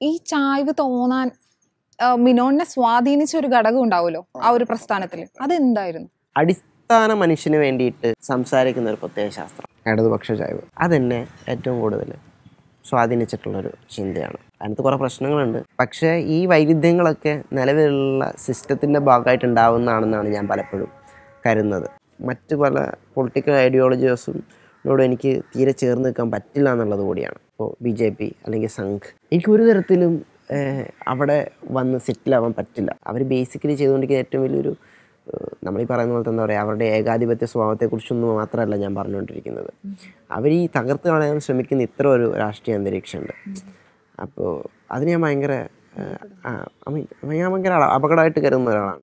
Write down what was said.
ഈ ചായ്വ് തോന്നാൻ ആ, മിനോണിനെ സ്വാധീനിച്ച ഒരു ഘടകം ഉണ്ടാവുമല്ലോ ആ ഒരു പ്രസ്ഥാനത്തിൽ അതെന്തായിരുന്നു അടിസ്ഥാന മനുഷ്യന് വേണ്ടിയിട്ട് സംസാരിക്കുന്ന ഒരു പ്രത്യേക ശാസ്ത്രം ഇടതുപക്ഷ ചായ്വ് അതെന്നെ ഏറ്റവും കൂടുതൽ സ്വാധീനിച്ചിട്ടുള്ളൊരു ചിന്തയാണ് അതിനകത്ത് കുറേ പ്രശ്നങ്ങളുണ്ട് പക്ഷേ ഈ വൈരുദ്ധ്യങ്ങളൊക്കെ നിലവിലുള്ള സിസ്റ്റത്തിൻ്റെ ഭാഗമായിട്ടുണ്ടാവുന്നതാണെന്നാണ് ഞാൻ പലപ്പോഴും കരുതുന്നത് മറ്റ് പല പൊളിറ്റിക്കൽ ഐഡിയോളജീസും എനിക്ക് തീരെ ചേർന്ന് നിൽക്കാൻ പറ്റില്ല എന്നുള്ളത് കൂടിയാണ് ഇപ്പോൾ ബി ജെ പി അല്ലെങ്കിൽ സംഘ് എനിക്ക് ഒരു തരത്തിലും ഏഹ്, അവിടെ വന്ന് സെറ്റിലാവാൻ പറ്റില്ല അവർ ബേസിക്കലി ചെയ്തുകൊണ്ടിരിക്കുന്ന ഏറ്റവും വലിയൊരു ഏഹ്, നമ്മളീ പറയുന്ന പോലത്തെ എന്താ പറയുക അവരുടെ ഏകാധിപത്യ സ്വഭാവത്തെക്കുറിച്ചൊന്നും മാത്രമല്ല ഞാൻ പറഞ്ഞുകൊണ്ടിരിക്കുന്നത് അവർ ഈ തകർത്ത് കളയാൻ ശ്രമിക്കുന്ന ഇത്ര ഒരു രാഷ്ട്രീയ അന്തരീക്ഷമുണ്ട് അപ്പോൾ അതിന് ഞാൻ ഭയങ്കര ഐ മീൻ ഞാൻ ഭയങ്കര അപകടമായിട്ട് കരുതുന്ന ഒരാളാണ്